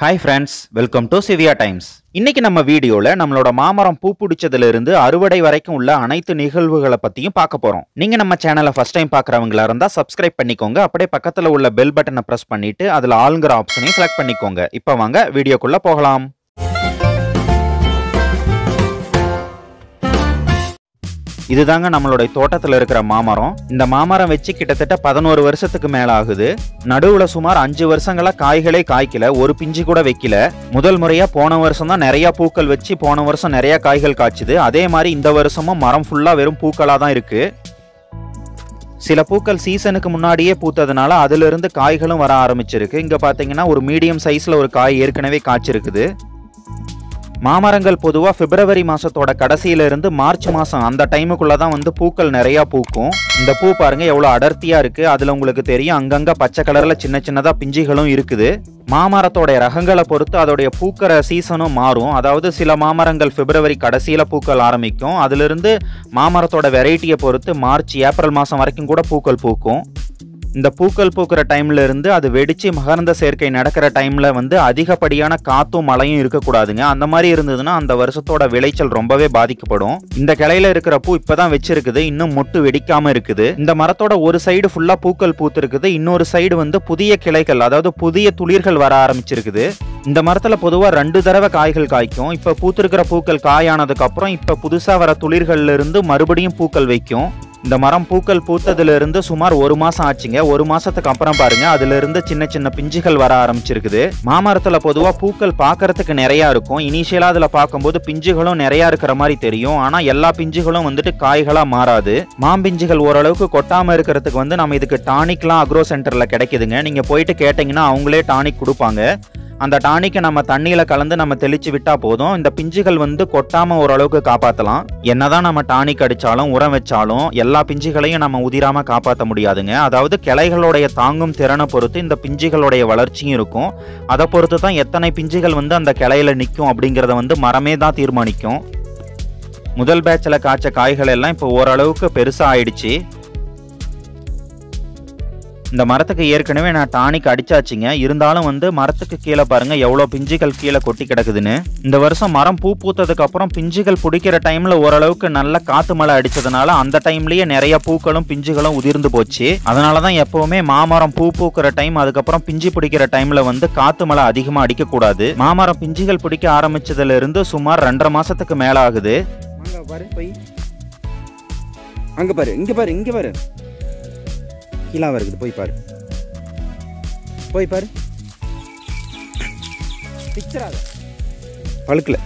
Hi friends welcome to Siviya times இன்னைக்கு நம்ம வீடியோல நம்மளோட மாமரம் பூ பிடிச்சதுல இருந்து அறுவடை வரைக்கும் உள்ள அனைத்து நிகழ்வுகளை பத்தியும் பார்க்க போறோம் நீங்க நம்ம சேனலை ஃபர்ஸ்ட் டைம் பார்க்கறவங்களா இருந்தா சப்ஸ்கிரைப் பண்ணிக்கோங்க அப்படியே பக்கத்துல உள்ள பெல் பட்டனை பிரஸ் பண்ணிட்டு அதுல ஆளுங்கிற ஆப்ஷனையும் செலக்ட் பண்ணிக்கோங்க இப்போ வாங்க வீடியோக்குள்ள போகலாம் இதுதாங்க நம்மளோட தோட்டத்தில் இருக்கிற மாமரம் இந்த மாமரம் வச்சு கிட்டத்தட்ட பதினோரு வருஷத்துக்கு மேல ஆகுது நடுவுல சுமார் அஞ்சு வருஷங்களா காய்களே காய்க்கல ஒரு பிஞ்சு கூட வைக்கல முதல் முறையா போன வருஷம் தான் நிறைய பூக்கள் வச்சு போன வருஷம் நிறைய காய்கள் காய்ச்சுது அதே மாதிரி இந்த வருஷமும் மரம் ஃபுல்லா வெறும் பூக்களா தான் இருக்கு சில பூக்கள் சீசனுக்கு முன்னாடியே பூத்ததுனால அதுல இருந்து காய்களும் வர ஆரம்பிச்சிருக்கு இங்க பாத்தீங்கன்னா ஒரு மீடியம் சைஸ்ல ஒரு காய் ஏற்கனவே காய்ச்சிருக்குது மாமரங்கள் பொதுவாக பிப்ரவரி மாசத்தோட கடைசியில இருந்து மார்ச் மாசம் அந்த டைமுக்குள்ள தான் வந்து பூக்கள் நிறைய பூக்கும் இந்த பூ பாருங்க எவ்வளோ அடர்த்தியா இருக்கு அதுல உங்களுக்கு தெரியும் அங்கங்க பச்சை கலர்ல சின்ன சின்னதா பிஞ்சுகளும் இருக்குது மாமரத்தோட ரகங்களை பொறுத்து அதோடைய பூக்கிற சீசனும் மாறும் அதாவது சில மாமரங்கள் பிப்ரவரி கடைசியில பூக்கள் ஆரம்பிக்கும் அதிலிருந்து மாமரத்தோட வெரைட்டியை பொறுத்து மார்ச் ஏப்ரல் மாசம் வரைக்கும் கூட பூக்கள் பூக்கும் இந்த பூக்கள் பூக்கிற டைம்ல இருந்து அது வெடிச்சு மகரந்த சேர்க்கை நடக்கிற டைம்ல வந்து அதிகப்படியான காத்தும் மழையும் இருக்கக்கூடாதுங்க அந்த மாதிரி இருந்ததுன்னா அந்த வருஷத்தோட விளைச்சல் ரொம்பவே பாதிக்கப்படும் இந்த கிளையில இருக்கிற பூ இப்பதான் வச்சிருக்குது இன்னும் மொட்டு வெடிக்காம இருக்குது இந்த மரத்தோட ஒரு சைடு ஃபுல்லா பூக்கள் பூத்திருக்குது இன்னொரு சைடு வந்து புதிய கிளைகள் அதாவது புதிய துளிர்கள் வர ஆரம்பிச்சிருக்குது இந்த மரத்துல பொதுவா ரெண்டு தடவை காய்கள் காய்க்கும் இப்ப பூத்திருக்கிற பூக்கள் காயானதுக்கு அப்புறம் இப்ப புதுசா வர துளிர்கள்ல இருந்து மறுபடியும் பூக்கள் வைக்கும் இந்த மரம் பூக்கள் பூத்ததுல இருந்து சுமார் ஒரு மாசம் ஆச்சுங்க ஒரு மாசத்துக்கு அப்புறம் பாருங்க அதுல இருந்து சின்ன சின்ன பிஞ்சுகள் வர ஆரம்பிச்சிருக்குது மாமரத்துல பொதுவா பூக்கள் பார்க்கறதுக்கு நிறைய இருக்கும் இனிஷியலா அதுல பார்க்கும்போது பிஞ்சுகளும் நிறைய இருக்கிற மாதிரி தெரியும் ஆனா எல்லா பிஞ்சுகளும் வந்துட்டு காய்களா மாறாது மாம்பிஞ்சுகள் ஓரளவுக்கு கொட்டாம இருக்கிறதுக்கு வந்து நம்ம இதுக்கு டானிக்லாம் அக்ரோ சென்டர்ல கிடைக்குதுங்க நீங்க போயிட்டு கேட்டீங்கன்னா அவங்களே டானிக் கொடுப்பாங்க அந்த டானிக்கை நம்ம தண்ணியில கலந்து நம்ம தெளிச்சு விட்டா போதும் இந்த பிஞ்சுகள் வந்து கொட்டாம ஓரளவுக்கு காப்பாத்தலாம் என்னதான் நம்ம டானிக் அடிச்சாலும் உரம் வச்சாலும் எல்லா பிஞ்சுகளையும் நம்ம உதிராம காப்பாற்ற முடியாதுங்க அதாவது கிளைகளுடைய தாங்கும் திறனை பொறுத்து இந்த பிஞ்சுகளுடைய வளர்ச்சியும் இருக்கும் அதை பொறுத்து தான் எத்தனை பிஞ்சுகள் வந்து அந்த கிளையில நிற்கும் அப்படிங்கிறத வந்து மரமே தான் தீர்மானிக்கும் முதல் பேட்சில் காய்ச்ச காய்கள் எல்லாம் இப்போ ஓரளவுக்கு பெருசா ஆயிடுச்சு இந்த மரத்துக்கு ஏற்கனவே நான் டானிக் அடிச்சாச்சுங்க இருந்தாலும் வந்து மரத்துக்கு கீழே பாருங்க எவ்வளோ பிஞ்சுகள் கீழே கொட்டி கிடக்குதுன்னு இந்த வருஷம் மரம் பூ பூத்ததுக்கு அப்புறம் பிஞ்சுகள் பிடிக்கிற டைம்ல ஓரளவுக்கு நல்ல காத்து மழை அடிச்சதுனால அந்த டைம்லயே நிறைய பூக்களும் பிஞ்சுகளும் உதிர்ந்து போச்சு அதனால தான் எப்பவுமே மாமரம் பூ பூக்கிற டைம் அதுக்கப்புறம் பிஞ்சு பிடிக்கிற டைம்ல வந்து காத்து மழை அதிகமா அடிக்கக்கூடாது மாமரம் பிஞ்சுகள் பிடிக்க ஆரம்பிச்சதுல இருந்து சுமார் ரெண்டரை மாசத்துக்கு மேல ஆகுது அங்க பாரு போய் அங்க பாரு இங்க பாரு இங்க பாரு கீழாவ இருக்குது போய் பாரு போய் பாரு பிச்சராத பழுக்கல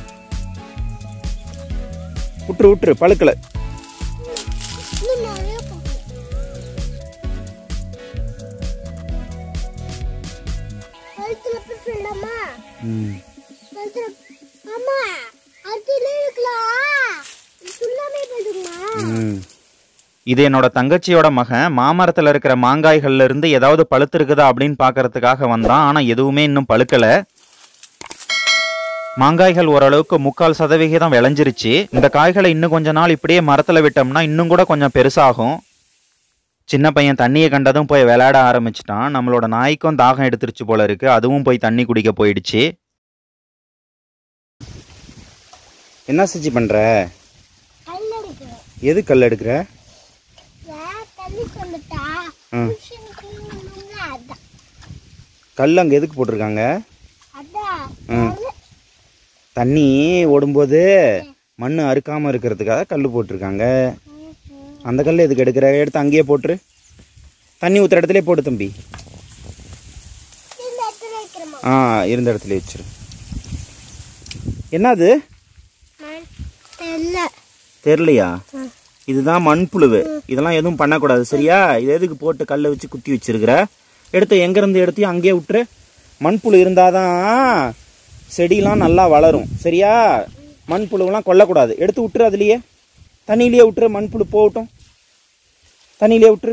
விட்டுரு விட்டுரு பழுக்கல இன்னும் நிறைய பார்க்கணும். கழுத்துல போய் சொல்லலாமா? ம் கழுத்துல- அம்மா, அதுல இருக்கலாம். இது சொல்லாமே போயிடுமா? ம் இது என்னோட தங்கச்சியோட மகன் மாமரத்துல இருக்கிற மாங்காய்கள்ல இருந்து ஏதாவது பழுத்திருக்குதா அப்படின்னு பார்க்கறதுக்காக வந்தான் ஆனா எதுவுமே இன்னும் பழுக்கல மாங்காய்கள் ஓரளவுக்கு முக்கால் சதவிகிதம் விளைஞ்சிருச்சு இந்த காய்களை இன்னும் கொஞ்ச நாள் இப்படியே மரத்துல விட்டோம்னா இன்னும் கூட கொஞ்சம் பெருசாகும் சின்ன பையன் தண்ணியை கண்டதும் போய் விளையாட ஆரம்பிச்சிட்டான் நம்மளோட நாய்க்கும் தாகம் எடுத்துருச்சு போல இருக்கு அதுவும் போய் தண்ணி குடிக்க போயிடுச்சு என்ன செஞ்சு பண்ற கல் எடுக்கிறேன். எது கல் எடுக்கிற ஏன் தண்ணி கொண்டுட்டா? ம். புருஷன் குளிக்கணும்ல, அதான். கல் அங்க எதுக்கு போட்டிருக்காங்க அதான். ம். தண்ணி ஓடும்போது மண் அறுக்காம இருக்கிறதுக்காக கல் போட்டிருக்காங்க ம், ம். அந்த கல் எதுக்கு எடுக்கிற எடுத்து அங்கேயே போட்டுரு தண்ணி ஊற்றுற இடத்துல போட்டு தம்பி இந்த இடத்துல வைக்கிறேம்மா. ஆ இருந்த இடத்துல வச்சிரு என்னது நான் தெரியல. தெரிலையா ம். இதுதான் மண்புழுவு இதெல்லாம் எதுவும் பண்ணக்கூடாது சரியா இது எதுக்கு போட்டு கல்லை வச்சு குத்தி வச்சிருக்கிற எடுத்து எங்கேருந்து எடுத்து அங்கேயே விட்டுரு மண்புழு இருந்தாதான் செடியெல்லாம் நல்லா வளரும் சரியா மண்புழுவெல்லாம் கொல்லக்கூடாது எடுத்து விட்டுரு அதுலயே தண்ணியிலேயே விட்டுரு மண்புழு போகட்டும் தண்ணியிலே விட்டுரு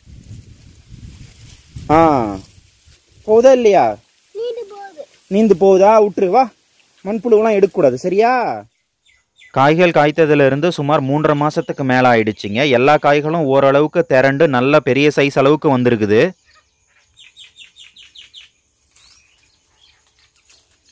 ஆ போகுதா இல்லையா நீண்டு போகுது. நீந்து போகுதா விட்டுரு வா மண்புழுவெல்லாம் எடுக்கக்கூடாது சரியா காய்கள் காய்த்ததுல இருந்து சுமார் மூன்றரை மாசத்துக்கு மேல ஆயிடுச்சுங்க எல்லா காய்களும் ஓரளவுக்கு திரண்டு நல்ல பெரிய சைஸ் அளவுக்கு வந்திருக்குது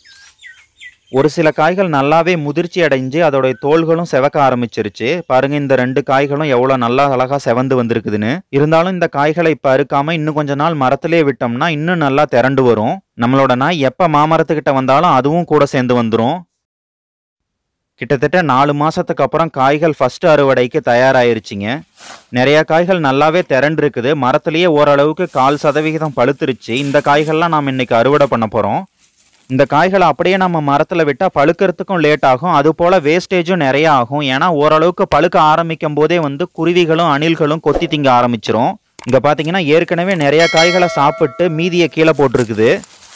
ஒரு சில காய்கள் நல்லாவே முதிர்ச்சி அடைஞ்சு அதோடைய தோள்களும் செவக்க ஆரம்பிச்சிருச்சு பாருங்க இந்த ரெண்டு காய்களும் எவ்வளவு நல்லா அழகா செவந்து வந்திருக்குதுன்னு இருந்தாலும் இந்த காய்களை இப்ப அறுக்காம இன்னும் கொஞ்ச நாள் மரத்திலே விட்டோம்னா இன்னும் நல்லா திரண்டு வரும் நம்மளோட நாய் எப்ப மாமரத்துக்கிட்ட வந்தாலும் அதுவும் கூட சேர்ந்து வந்துரும் கிட்டத்தட்ட நாலு மாசத்துக்கு அப்புறம் காய்கள் ஃபர்ஸ்ட் அறுவடைக்கு தயாராயிருச்சுங்க நிறைய காய்கள் நல்லாவே திரண்டு இருக்குது மரத்திலேயே ஓரளவுக்கு கால் சதவிகிதம் பழுத்துருச்சு இந்த காய்கள்லாம் நாம் இன்னைக்கு அறுவடை பண்ண போறோம் இந்த காய்களை அப்படியே நம்ம மரத்தில் விட்டால் பழுக்கிறதுக்கும் லேட் ஆகும் அது போல் வேஸ்டேஜும் நிறைய ஆகும் ஏன்னா ஓரளவுக்கு பழுக்க ஆரம்பிக்கும் போதே வந்து குருவிகளும் அணில்களும் கொத்தி திங்க ஆரம்பிச்சிரும் இங்கே பார்த்தீங்கன்னா ஏற்கனவே நிறைய காய்களை சாப்பிட்டு மீதியை கீழே போட்டிருக்குது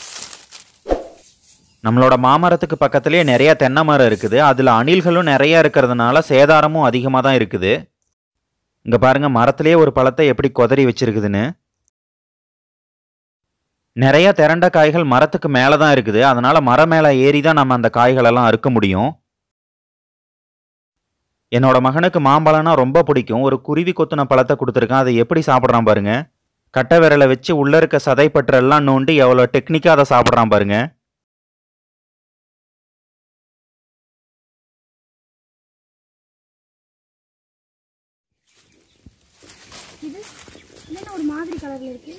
நம்மளோட மாமரத்துக்கு பக்கத்துலேயே நிறைய தென்னை மரம் இருக்குது அதில் அணில்களும் நிறைய இருக்கிறதுனால சேதாரமும் அதிகமாக தான் இருக்குது இங்கே பாருங்க மரத்திலேயே ஒரு பழத்தை எப்படி கொதறி வச்சிருக்குதுன்னு நிறைய திரண்ட காய்கள் மரத்துக்கு மேலே தான் இருக்குது அதனால மரம் மேலே ஏறி தான் நம்ம அந்த காய்களெல்லாம் அறுக்க முடியும் என்னோட மகனுக்கு மாம்பழம்னா ரொம்ப பிடிக்கும் ஒரு குருவி கொத்துன பழத்தை கொடுத்துருக்கேன் அதை எப்படி சாப்பிட்றான் பாருங்க கட்டை விரலை வச்சு உள்ள இருக்க சதை பற்றெல்லாம் நோண்டி எவ்வளோ டெக்னிக்காக அதை சாப்பிட்றான் பாருங்க இது என்ன ஒரு மாதிரி கலர்ல இருக்கு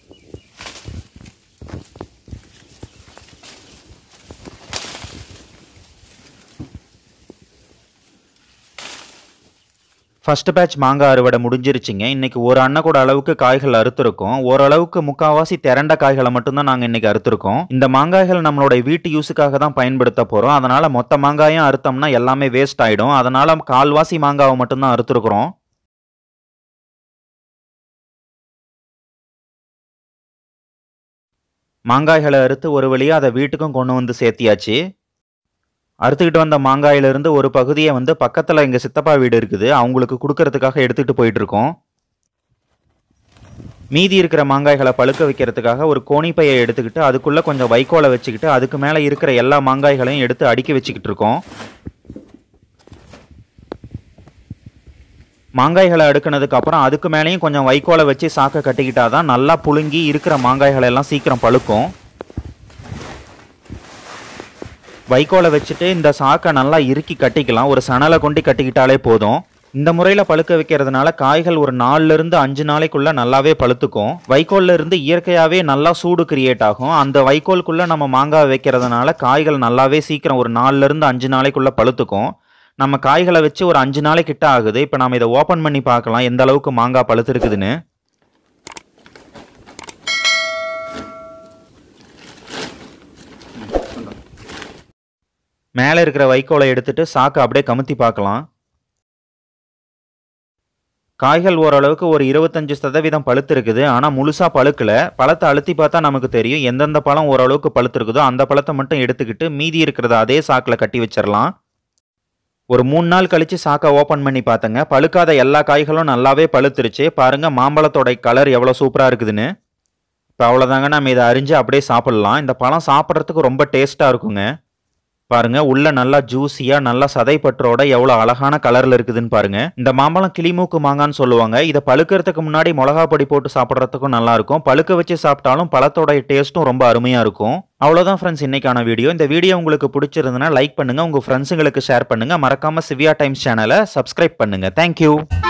ஃபர்ஸ்ட் பேட்ச் மாங்காய் அறுவடை முடிஞ்சிருச்சுங்க இன்னைக்கு ஒரு அண்ணன் கூட அளவுக்கு காய்கள் அறுத்துருக்கோம் ஓரளவுக்கு முக்காவாசி திரண்ட காய்களை மட்டும்தான் நாங்கள் இன்னைக்கு அறுத்துருக்கோம் இந்த மாங்காய்கள் நம்மளோட வீட்டு யூஸுக்காக தான் பயன்படுத்த போகிறோம் அதனால மொத்த மாங்காயும் அறுத்தோம்னா எல்லாமே வேஸ்ட் ஆயிடும் அதனால கால்வாசி மாங்காவை மட்டும்தான் அறுத்துருக்குறோம் மாங்காய்களை அறுத்து ஒரு வழியாக அதை வீட்டுக்கும் கொண்டு வந்து சேர்த்தியாச்சு அறுத்துக்கிட்டு வந்த மாங்காயிலிருந்து ஒரு பகுதியை வந்து பக்கத்தில் எங்கள் சித்தப்பா வீடு இருக்குது அவங்களுக்கு கொடுக்கறதுக்காக எடுத்துகிட்டு போயிட்டு இருக்கோம் மீதி இருக்கிற மாங்காய்களை பழுக்க வைக்கிறதுக்காக ஒரு கோணிப்பையை எடுத்துக்கிட்டு அதுக்குள்ளே கொஞ்சம் வைக்கோலை வச்சுக்கிட்டு அதுக்கு மேலே இருக்கிற எல்லா மாங்காய்களையும் எடுத்து அடுக்கி வச்சுக்கிட்டு இருக்கோம் மாங்காய்களை அடுக்கினதுக்கு அப்புறம் அதுக்கு மேலேயும் கொஞ்சம் வைக்கோலை வச்சு சாக்கை கட்டிக்கிட்டாதான் நல்லா புழுங்கி இருக்கிற மாங்காய்களை எல்லாம் சீக்கிரம் பழுக்கும் வைக்கோலை வச்சுட்டு இந்த சாக்கை நல்லா இறுக்கி கட்டிக்கலாம் ஒரு சணலை கொண்டு கட்டிக்கிட்டாலே போதும் இந்த முறையில் பழுக்க வைக்கிறதுனால காய்கள் ஒரு நாலுல இருந்து அஞ்சு நாளைக்குள்ள நல்லாவே பழுத்துக்கும் வைக்கோல்ல இருந்து இயற்கையாகவே நல்லா சூடு கிரியேட் ஆகும் அந்த வைக்கோலுக்குள்ள நம்ம மாங்காய் வைக்கிறதுனால காய்கள் நல்லாவே சீக்கிரம் ஒரு நாலுல இருந்து அஞ்சு நாளைக்குள்ள பழுத்துக்கும் நம்ம காய்களை வச்சு ஒரு அஞ்சு நாளை கிட்ட ஆகுது இப்போ நம்ம இதை ஓப்பன் பண்ணி பார்க்கலாம் எந்த அளவுக்கு மாங்காய் பழுத்திருக்குதுன்னு மேலே இருக்கிற வைக்கோலை எடுத்துட்டு சாக்கை அப்படியே கமுத்தி பார்க்கலாம் காய்கள் ஓரளவுக்கு ஒரு இருபத்தஞ்சு சதவீதம் பழுத்து இருக்குது ஆனால் முழுசாக பழுக்கல பழத்தை அழுத்தி பார்த்தா நமக்கு தெரியும் எந்தெந்த பழம் ஓரளவுக்கு பழுத்திருக்குதோ அந்த பழத்தை மட்டும் எடுத்துக்கிட்டு மீதி இருக்கிறத அதே சாக்கில் கட்டி வச்சிடலாம் ஒரு மூணு நாள் கழிச்சு சாக்கை ஓப்பன் பண்ணி பார்த்தங்க பழுக்காத எல்லா காய்களும் நல்லாவே பழுத்துருச்சு பாருங்க மாம்பழத்தோட கலர் எவ்வளோ சூப்பராக இருக்குதுன்னு இப்போ அவ்வளோதாங்க நம்ம இதை அரிஞ்சு அப்படியே சாப்பிட்லாம் இந்த பழம் சாப்பிட்றதுக்கு ரொம்ப டேஸ்ட்டாக இருக்குங்க பாருங்க உள்ள நல்லா ஜூஸியா நல்லா சதைப்பற்றோட எவ்வளவு அழகான கலர்ல இருக்குதுன்னு பாருங்க இந்த மாம்பழம் கிளிமூக்கு மாங்கான்னு சொல்லுவாங்க இதை பழுக்கிறதுக்கு முன்னாடி மிளகா பொடி போட்டு சாப்பிட்றதுக்கும் நல்லா இருக்கும் பழுக்க வச்சு சாப்பிட்டாலும் பழத்தோட டேஸ்ட்டும் ரொம்ப அருமையா இருக்கும் அவ்வளவுதான் ஃப்ரெண்ட்ஸ் இன்னைக்கான வீடியோ இந்த வீடியோ உங்களுக்கு பிடிச்சிருந்ததுன்னா லைக் பண்ணுங்க உங்க ஃப்ரெண்ட்ஸுங்களுக்கு ஷேர் பண்ணுங்க மறக்காம சிவியா டைம்ஸ் சேனலை சப்ஸ்கிரைப் பண்ணுங்க தேங்க்யூ